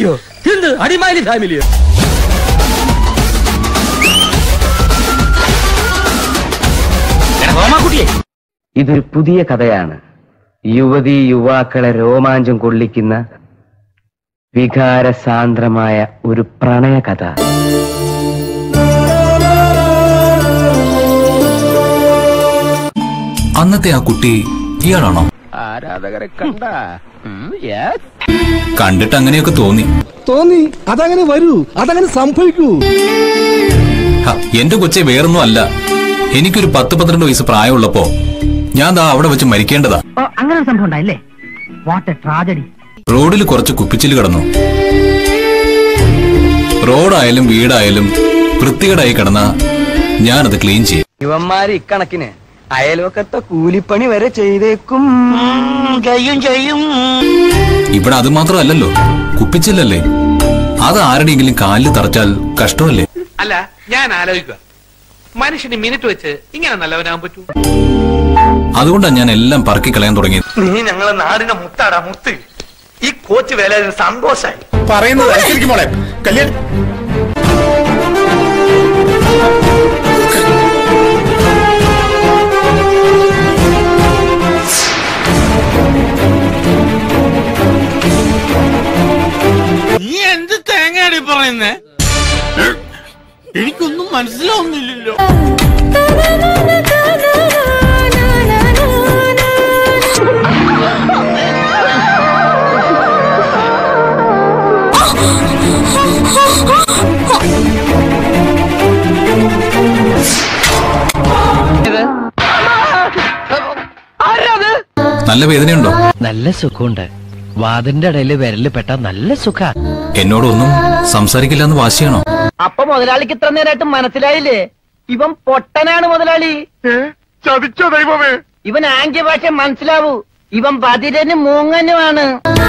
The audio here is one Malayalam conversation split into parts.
ഫാമിലിയോ എന്ത് അടിമാലി ഫാമിലിയോ റോമാക്കുട്ടിയെ ഇതൊരു പുതിയ കഥയാണ് യുവതി യുവാക്കളെ രോമാഞ്ചം കൊള്ളിക്കുന്ന വികാരസാന്ദ്രമായ ഒരു പ്രണയ കഥ അന്നത്തെ ആ കുട്ടി ഇയാളാണോ ആരാധകരെ കണ്ട കണ്ടിട്ട് അങ്ങനെയൊക്കെ തോന്നി തോന്നി അതങ്ങനെ വരൂ അതങ്ങനെ സംഭവിക്കൂ ഹ, എന്റെ കൊച്ചെ വേറൊന്നും അല്ല എനിക്കൊരു പത്ത് പന്ത്രണ്ട് വയസ്സ് പ്രായമുള്ളപ്പോ ഞാൻ ദാ അവിടെ വെച്ച് മരിക്കേണ്ടതാ ഓ അങ്ങനെ ഒരു സംഭവം ഉണ്ടായില്ലേ വാട്ട് എ ട്രാജഡി റോഡിൽ കുറച്ച് കുപ്പിച്ചില് കിടന്നു റോഡായാലും വീടായാലും വൃത്തികേടായി കിടന്ന ഞാനത് ക്ലീൻ ചെയ്യും ഇവന്മാര് ഇക്കണക്കിന് അയൽവക്കത്തെ കൂലിപ്പണി വരെ ചെയ്തേക്കും ചെയ്യും ചെയ്യും ഇവിടെ അത് മാത്രമല്ലല്ലോ കുപ്പിച്ചില്ലല്ലേ അത് ആരുടെയെങ്കിലും കാലിൽ തറച്ചാൽ കഷ്ടമല്ലേ അല്ല ഞാൻ ആലോചിക്കുക മനുഷ്യന് മിനിറ്റ് വെച്ച് ഇങ്ങനെ നല്ലവനാകാൻ പറ്റൂ അതുകൊണ്ടാണ് ഞാൻ എല്ലാം പറക്കി കളയാൻ തുടങ്ങിയത് നീ ഞങ്ങളെ നാടിന്റെ മുത്താടാ മുത്ത് ഈ കോച്ച് വേല സന്തോഷായി പറയുന്നത് അനുസരിക്കും മോളെ കല്യാണം നീ എന്ത് തേങ്ങയാടി പറയുന്നേ എനിക്കൊന്നും മനസ്സിലാവുന്നില്ലല്ലോ നല്ല വേദനയുണ്ടോ നല്ല സുഖമുണ്ട് വാതിന്റെ ഇടയിൽ വിരല് പെട്ട നല്ല സുഖ എന്നോടൊന്നും സംസാരിക്കില്ല എന്ന് വാശിയാണോ അപ്പൊ മുതലാളിക്ക് ഇത്ര നേരമായിട്ട് മനസ്സിലായില്ലേ ഇവൻ പൊട്ടനാണ് മുതലാളി ചതിച്ചോ ദൈവമേ ഇവൻ ആംഗ്യ ഭാഷ മനസ്സിലാവൂ ഇവൻ ബദിരന് മൂങ്ങനുമാണ്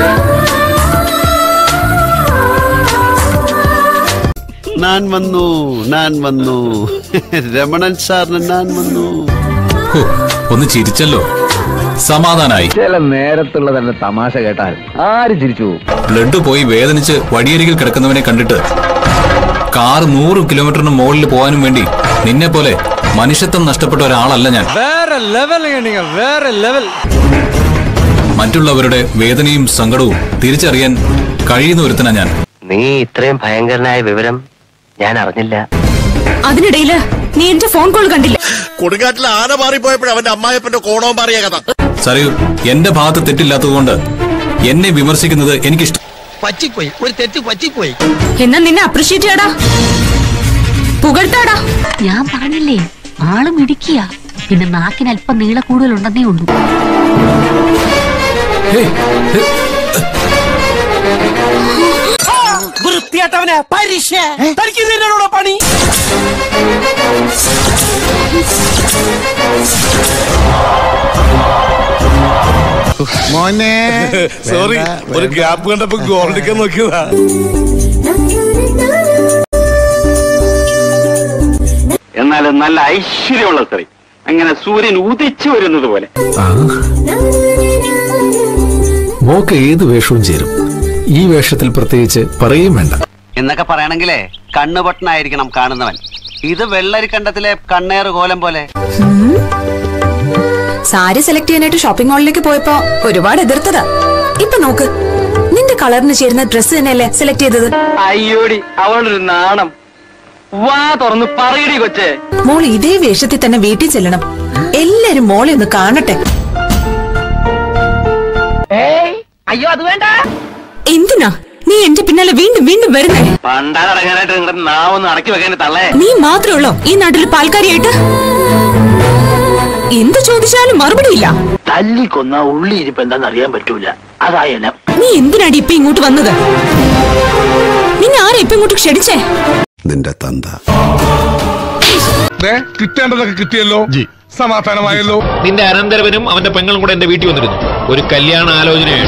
ഞാൻ വന്നു ഞാൻ വന്നു രമണൻ സാറിന് ഞാൻ വന്നു ഹോ, ഒന്ന് ചിരിച്ചല്ലോ സമാധാനായി ചില നേരത്തുള്ള തന്നെ തമാശ കേട്ടാൽ ആര് ചിരിച്ചു പോകും ബ്ലഡ് പോയി വേദനിച്ച് വടിയരികിൽ കിടക്കുന്നവനെ കണ്ടിട്ട് കാർ നൂറ് കിലോമീറ്ററിന് മുകളിൽ പോകാനും വേണ്ടി നിന്നെ പോലെ മനുഷ്യത്വം നഷ്ടപ്പെട്ട ഒരാളല്ല ഞാൻ വേറെ ലെവൽ വേറെ ലെവൽ മറ്റുള്ളവരുടെ വേദനയും സങ്കടവും തിരിച്ചറിയാൻ കഴിയുന്ന ഒരുത്തനാ ഞാൻ നീ ഇത്രയും ഭയങ്കരനായ വിവരം ഞാൻ അറിഞ്ഞില്ല അതിനിടയില് നീ എന്റെ ഫോൺ കോൾ കണ്ടില്ല കൊടുങ്കാറ്റിൽ ആന മാറിപ്പോയപ്പോഴും അവന്റെ അമ്മായപ്പന്റെ കോണവും മാറിയ കഥ സറിയു എന്റെ ഭാഗത്ത് തെറ്റില്ലാത്തതുകൊണ്ട് എന്നെ വിമർശിക്കുന്നത് എനിക്കിഷ്ടം പറ്റിപ്പോയി ഒരു തെറ്റ് പറ്റിപ്പോയി എന്നാ നിന്നെ അപ്രിഷ്യേറ്റ് ചെയ്യാടാ പുകഴ്ത്താടാ ഞാൻ പറഞ്ഞില്ലേ ആള് മിടുക്കിയ പിന്നെ നാക്കിന് അല്പം നീള കൂടുതലുണ്ടെന്നേ ഉള്ളൂ ഹേയ്, ഹേ, വൃത്തിയായിട്ടവനെ പരീക്ഷ തനിക്ക് ഇതിനോട് പണി മോനെ സോറി ഒരു ഗ്യാപ്പ് കണ്ടപ്പോ ഗോൾഡിക്കാൻ നോക്കിയതാ എന്നാലും നല്ല ഐശ്വര്യമുള്ള സ്ത്രീ അങ്ങനെ സൂര്യൻ ഉദിച്ചു വരുന്നത് പോലെ മോക്ക് ഏത് വേഷവും ചേരും ഈ വേഷത്തിൽ പ്രത്യേകിച്ച് പറയുകയും വേണ്ട എന്നൊക്കെ പറയണെങ്കിലേ കണ്ണുപൊട്ടനായിരിക്കണം കാണുന്നവൻ ഇത് വെള്ളരിക്കണ്ടത്തിലെ കണ്ണേറ് കോലം പോലെ സാരി സെലക്ട് ചെയ്യാനായിട്ട് ഷോപ്പിംഗ് മാളിലേക്ക് പോയപ്പോ ഒരുപാട് എതിർത്തതാ ഇപ്പൊ നോക്ക് നിന്റെ കളറിന് ചേരുന്ന ഡ്രസ്സ് തന്നെയല്ലേ സെലക്ട് ചെയ്തത് അയ്യോടി അവളൊരു നാണം വാ തുറന്ന് പറയടി കൊച്ചേ മോൾ ഇതേ വേഷത്തിൽ തന്നെ വീട്ടിൽ ചെല്ലണം എല്ലാരും മോളെ ഒന്ന് കാണട്ടെ ഏയ് അയ്യോ അത് വേണ്ട എന്തിനാ നീ എന്റെ പിന്നാലെ വീണ്ടും വീണ്ടും വരുന്നേ പണ്ടാറടങ്ങാനായിട്ട് നിങ്ങളുടെ നാവൊന്ന് അടക്കി വെക്കാൻ തള്ളേ നീ മാത്രമുള്ളോ ഈ നാട്ടിൽ പാൽക്കാരിയായിട്ട് എന്ത് ചോദിച്ചാലും മറുപടിയില്ല തല്ലിക്കൊന്ന ഉള്ളി ഇരിപ്പ് എന്താണെന്ന് അറിയാൻ പറ്റൂല അതായാലും നീ എന്തിനാടി ഇപ്പൊ ഇങ്ങോട്ട് വന്നത് നിന്നെ ആരാ ഇപ്പൊ ഇങ്ങോട്ട് ക്ഷണിച്ചേ നിന്റെ തന്ത കിട്ടേണ്ടതൊക്കെ കിട്ടിയല്ലോ സമാധാനമായല്ലോ നിന്റെ അനന്തരവനും അവന്റെ പെങ്ങളും കൂടെ എന്റെ വീട്ടിൽ വന്നിരുന്നു ഒരു കല്യാണ ആലോചനയാണ്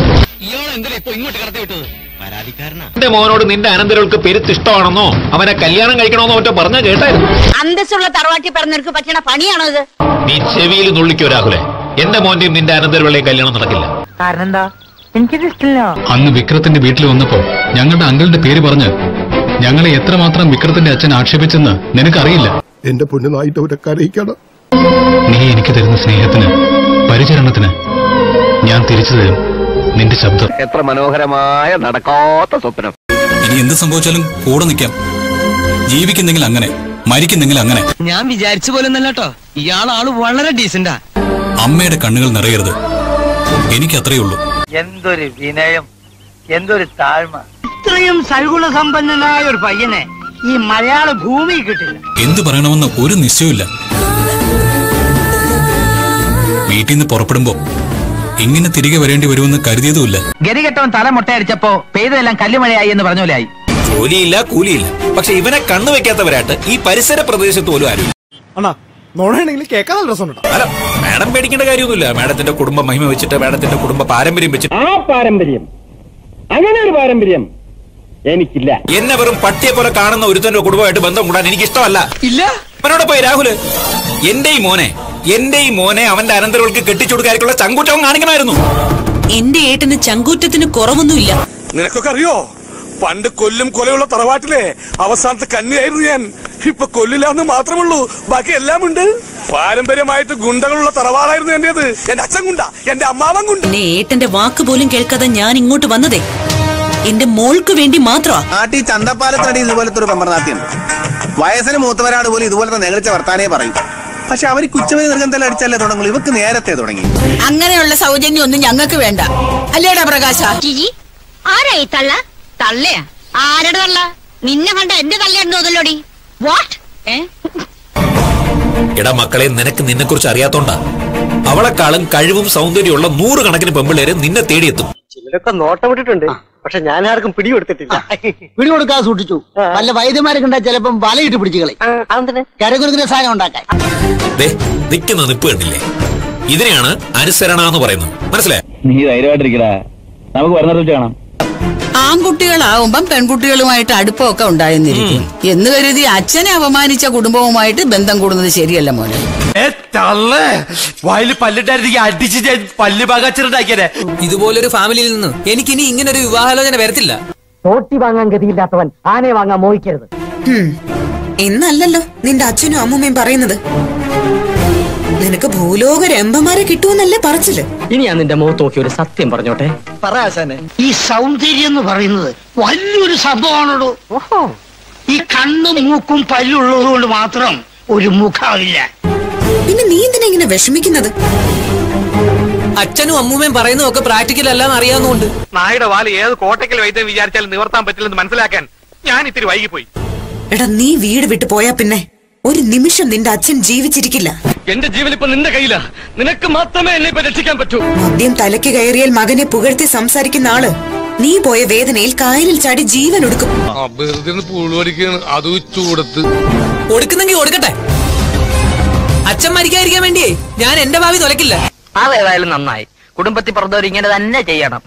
എന്റെ മോനോട് നിന്റെ അനന്തരവൾക്ക് പെരുത്ത് ഇഷ്ടമാണെന്നോ അവനെ കല്യാണം കഴിക്കണമെന്നോ മറ്റോ പറഞ്ഞാ കേട്ടായിരുന്നു അന്തസ്സുള്ള തറവാട്ടി പറഞ്ഞവർക്ക് പറ്റണ പണിയാണോ ഇത് നീ ചെവിയിൽ നുള്ളിക്കോ രാഹുലെ എന്റെ മോന്റെയും നിന്റെ അനന്തരവളെയും കല്യാണം നടക്കില്ല കാരണം എന്താ എനിക്കിത് ഇഷ്ടമില്ല അന്ന് വിക്രത്തിന്റെ വീട്ടിൽ വന്നപ്പോ ഞങ്ങളുടെ അങ്കിളിന്റെ പേര് പറഞ്ഞ് ഞങ്ങളെ എത്രമാത്രം വിക്രത്തിന്റെ അച്ഛൻ ആക്ഷേപിച്ചെന്ന് നിനക്കറിയില്ല എന്റെ പൊന്നുനായിട്ട് അവരെ കരയിക്കണം നീ എനിക്ക് തരുന്ന സ്നേഹത്തിന് പരിചരണത്തിന് ഞാൻ തിരിച്ചു തരും നിന്റെ ശബ്ദം എത്ര മനോഹരമായ നടക്കാത്ത സ്വപ്നം ഇനി എന്ത് സംഭവിച്ചാലും കൂടെ നിൽക്കാം ജീവിക്കുന്നെങ്കിൽ അങ്ങനെ മരിക്കുന്നെങ്കിൽ അങ്ങനെ ഞാൻ വിചാരിച്ച പോലെ കേട്ടോ ഇയാൾ ആള് വളരെ ഡീസന്റാ അമ്മയുടെ കണ്ണുകൾ നിറയരുത് എനിക്ക് അത്രയേ ഉള്ളൂ എന്തൊരു വിനയം എന്തൊരു താഴ്മ ഇത്രയും സൽഗുണ സമ്പന്നനായ ഒരു പയ്യനെ ഈ മലയാള ഭൂമി കിട്ടില്ല എന്തു പറയണമെന്ന് ഒരു നിശ്ചയമില്ല വീട്ടിൽ നിന്ന് പുറപ്പെടുമ്പോ ഇങ്ങനെ തിരികെ വരേണ്ടി വരുമെന്ന് കരുതിയതുമില്ല ഗതികെട്ടവൻ തല മുട്ടയടിച്ചപ്പോ പെയ്തതെല്ലാം കല്ലുമഴയായി എന്ന് പറഞ്ഞ പോലെയായി ജോലിയില്ല കൂലിയില്ല പക്ഷെ ഇവനെ കണ്ണു വെക്കാത്തവരായിട്ട് ഈ പരിസര പ്രദേശത്ത് പോലും ആരും അണ്ണാ നോണാണെങ്കിൽ കേൾക്കാൻ നല്ല രസമുണ്ട് അല്ല മാഡം പേടിക്കേണ്ട കാര്യമൊന്നുമില്ല മാഡത്തിന്റെ കുടുംബ മഹിമ വെച്ചിട്ട് മാഡത്തിന്റെ കുടുംബ പാരമ്പര്യം വെച്ചിട്ട് ആ പാരമ്പര്യം അങ്ങനെ ഒരു പാരമ്പര്യം എനിക്കില്ല എന്നെ വെറും പട്ടിയെ പോലെ കാണുന്ന ഒരുത്തന്റെ കുടുംബമായിട്ട് ബന്ധം കൂടാൻ എനിക്ക് ഇഷ്ടമല്ല ഇല്ല അവനോട് പോയി രാഹുല് എന്റെ ഈ മോനെ എന്റെ ഈ മോനെ അവന്റെ അനന്തരവൾക്ക് കെട്ടിച്ചു കൊടുക്കാനുള്ള ചങ്കൂറ്റവും കാണിക്കണമായിരുന്നു എന്റെ ഏട്ടന് ചങ്കൂറ്റത്തിന് കുറവൊന്നുമില്ല നിനക്കൊക്കെ അറിയോ പണ്ട് കൊല്ലും കൊലയുള്ള തറവാട്ടിലെ അവസാനത്തെ കന്നിയായിരുന്നു ഞാൻ ഇപ്പൊ കൊല്ലില്ലാന്ന് മാത്രമുള്ളൂ ബാക്കി എല്ലാം ഉണ്ട് പാരമ്പര്യമായിട്ട് ഗുണ്ടകളുള്ള തറവാടായിരുന്നു എന്റേത് എന്റെ അച്ഛൻ ഗുണ്ട എന്റെ അമ്മാവൻ ഗുണ്ട എന്നെ ഏട്ടന്റെ വാക്ക് പോലും കേൾക്കാതെ ഞാൻ ഇങ്ങോട്ട് വന്നതേ എന്റെ മോൾക്ക് വേണ്ടി മാത്രമാ നാട്ടിൽ ചന്തപ്പാലത്തടി ഇതുപോലത്തെ ഒരു പെമ്പർനാത്തിയുണ്ട് വയസ്സിന് മൂത്തവരാണ് പോലും ഇതുപോലത്തെ നേളിച്ച വർത്താനേ പറയും പക്ഷെ അവർ കുച്ചവരി നിർഗന്ധം അടിച്ചല്ലേ തുടങ്ങുള്ളൂ ഇവക്ക് നേരത്തെ തുടങ്ങി അങ്ങനെയുള്ള സൗജന്യം ഒന്നും ഞങ്ങൾക്ക് വേണ്ട അല്ലേടാ പ്രകാശ ആരായി തള്ള തള്ളയാ ആരുടെ തള്ള നിന്നെ കണ്ട എന്റെ തള്ളയായിരുന്നു അതല്ലോടി വാട്ട് ഏ എടാ മക്കളെ നിനക്ക് നിന്നെ കുറിച്ച് അറിയാത്തോണ്ടാ അവളെക്കാളും കഴിവും സൗന്ദര്യമുള്ള നൂറുകണക്കിന് പെമ്പിള്ളേര് നിന്നെ തേടിയെത്തും ചിലരൊക്കെ നോട്ടം വിട്ടിട്ടുണ്ട് പക്ഷെ ഞാൻ ആർക്കും പിടികൊടുത്തിട്ടില്ല പിടികൊടുക്കാതെ സൂക്ഷിച്ചു വല്ല വൈദ്യന്മാരെ കണ്ടാൽ ചിലപ്പം വലയിട്ട് പിടിച്ചു കളി കരകുരുക്കുന്ന സാധനം ഉണ്ടാക്കാൻ ദേ നിൽക്കുന്ന നിപ്പ് കണ്ടില്ലേ ഇതിനെയാണ് അനുസരണ എന്ന് പറയുന്നത് മനസ്സിലായോ നീ ധൈര്യമായിട്ടിരിക്കടാ നമുക്ക് വരുന്നിടത്ത് കാണാം ആൺകുട്ടികളാവുമ്പം പെൺകുട്ടികളുമായിട്ട് അടുപ്പമൊക്കെ ഉണ്ടായെന്നിരിക്കും എന്ന് കരുതി അച്ഛനെ അപമാനിച്ച കുടുംബവുമായിട്ട് ബന്ധം കൂടുന്നത് ശരിയല്ല മോനെ വായിൽ പല്ലിട്ടായിരുന്നെങ്കിൽ അടിച്ച് ഞാൻ പല്ല് പാകാച്ചിട്ടുണ്ടാക്കിയതേ ഇതുപോലൊരു ഫാമിലിയിൽ നിന്ന് എനിക്കിനി ഇങ്ങനെ ഒരു വിവാഹാലോചന വരത്തില്ല തോട്ടി വാങ്ങാൻ ഗതിയില്ലാത്തവൻ ആനയെ വാങ്ങാൻ മോഹിക്കരുത് എന്നല്ലല്ലോ നിന്റെ അച്ഛനും അമ്മൂമ്മയും പറയുന്നത് നിനക്ക് ഭൂലോക രംഭമാരെ കിട്ടുമെന്നല്ലേ പറച്ചില് ഇനി ഞാൻ നിന്റെ മുഖത്ത് നോക്കി ഒരു സത്യം പറഞ്ഞോട്ടെ പറയാശാനെ ഈ സൗന്ദര്യം എന്ന് പറയുന്നത് വലിയൊരു സംഭവമാണോ ഓഹോ ഈ കണ്ണും മൂക്കും പല്ലുള്ളത് കൊണ്ട് മാത്രം ഒരു മുഖമില്ല പിന്നെ നീ എന്തിനാ ഇങ്ങനെ വിഷമിക്കുന്നത് അച്ഛനും അമ്മൂമ്മയും പറയുന്നതൊക്കെ പ്രാക്ടിക്കൽ അല്ലാന്ന് അറിയാവുന്നതുകൊണ്ട് നായുടെ വാല് ഏത് കോട്ടയ്ക്കൽ വൈദ്യം വിചാരിച്ചാലും നിവർത്താൻ പറ്റില്ലെന്ന് മനസ്സിലാക്കാൻ ഞാൻ ഇത്തിരി വൈകിപ്പോയി എടാ നീ വീട് വിട്ടു പോയാ പിന്നെ ഒരു നിമിഷം നിന്റെ അച്ഛൻ ജീവിച്ചിരിക്കില്ല എന്റെ ജീവൻ ഇപ്പൊ നിന്റെ കയ്യിലാ നിനക്ക് മാത്രമേ എന്നെ ഇപ്പൊ രക്ഷിക്കാൻ പറ്റൂ മദ്യം തലയ്ക്ക് കയറിയാൽ മകനെ പുകഴ്ത്തി സംസാരിക്കുന്ന ആള് നീ പോയ വേദനയിൽ കായലിൽ ചാടി ജീവൻ ഒടുക്കും വെറുതെ പുളുവടിക്കാണ് അത് ചൂടത്ത് കൊടുക്കുന്നെങ്കിൽ കൊടുക്കട്ടെ അച്ഛൻ മരിക്കാതിരിക്കാൻ വേണ്ടിയേ ഞാൻ എന്റെ ഭാവി തുലക്കില്ല അതേതായാലും നന്നായി കുടുംബത്തിൽ പറഞ്ഞവർ ഇങ്ങനെ തന്നെ ചെയ്യണം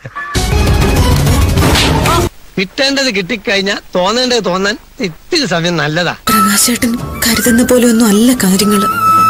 കിട്ടേണ്ടത് കിട്ടിക്കഴിഞ്ഞാൽ തോന്നേണ്ടത് തോന്നാൻ ഇത്തിരി സമയം നല്ലതാ പ്രകാശേട്ടൻ കരുതുന്ന പോലെ ഒന്നും അല്ല കാര്യങ്ങള്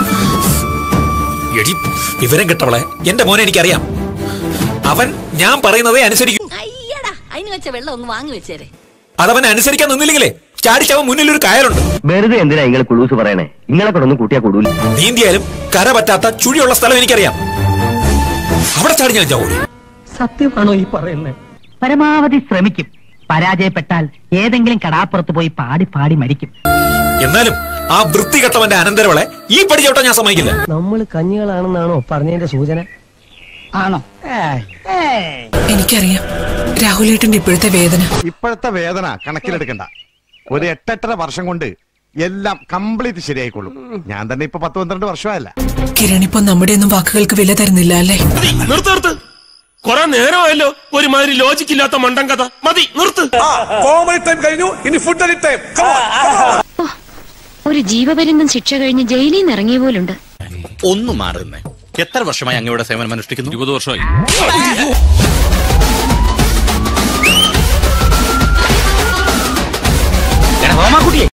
എടി വിവരം കിട്ടവളെ എന്റെ മോനെ എനിക്കറിയാം അവൻ ഞാൻ പറയുന്നതേ അനുസരിക്കും അയ്യടാ അതിന് വെച്ച വെള്ളം ഒന്ന് വാങ്ങി വെച്ചേരെ അതവൻ അനുസരിക്കാൻ നിന്നില്ലെങ്കിലേ ചാടിച്ചവൻ മുന്നിൽ ഒരു കയറുണ്ട് വെറുതെ എന്തിനാ ഇങ്ങളെ കുളൂസ് പറയണേ ഇങ്ങളെ കൊണ്ടൊന്നും കൂട്ടിയാ കൂടൂല നീന്തിയാലും കര പറ്റാത്ത ചുഴിയുള്ള സ്ഥലം എനിക്കറിയാം അവിടെ ചാടി ഞാൻ ചാവൂലേ സത്യമാണോ ഈ പറയുന്നത് പരമാവധി ശ്രമിക്കും പരാജയപ്പെട്ടാൽ ഏതെങ്കിലും കടാപ്പുറത്ത് പോയി പാടി പാടി മരിക്കും എന്നാലും ആ വൃത്തികെട്ടവന്റെ അനന്തരവളെ ഈ പടിച്ചോട്ടം ഞാൻ സമ്മതിക്കില്ല നമ്മൾ കഞ്ഞികളാണെന്നാണോ പറഞ്ഞതിന്റെ സൂചന ആണോ എനിക്കറിയാം രാഹുലേട്ടന്റെ ഇപ്പോഴത്തെ വേദന ഇപ്പോഴത്തെ വേദന കണക്കിലെടുക്കണ്ട ഒരു എട്ടെട്ടര വർഷം കൊണ്ട് എല്ലാം കംപ്ലീറ്റ് ശരിയായിക്കൊള്ളും ഞാൻ തന്നെ ഇപ്പൊ പത്ത് പന്ത്രണ്ട് വർഷമായല്ല കിരണിപ്പോ നമ്മുടെ ഒന്നും വാക്കുകൾക്ക് വില തരുന്നില്ല അല്ലേ നിർത്ത് നിർത്ത് കൊറേ നേരമായല്ലോ ഒരുമാതിരി ലോജിക് ഇല്ലാത്ത മണ്ടൻ കഥ മതി നിർത്ത് കോമഡി ടൈം കഴിഞ്ഞു ഇനി ഫുഡ് ടൈം ഒരു ജീവപര്യന്തം ശിക്ഷ കഴിഞ്ഞ് ജയിലിൽ നിന്ന് ഇറങ്ങിയ പോലുണ്ട് ഒന്ന് മാറുന്നേ എത്ര വർഷമായി അങ്ങയുടെ സേവനം അനുഷ്ഠിക്കുന്നു ഇരുപത് വർഷമായി കുട്ടിയെ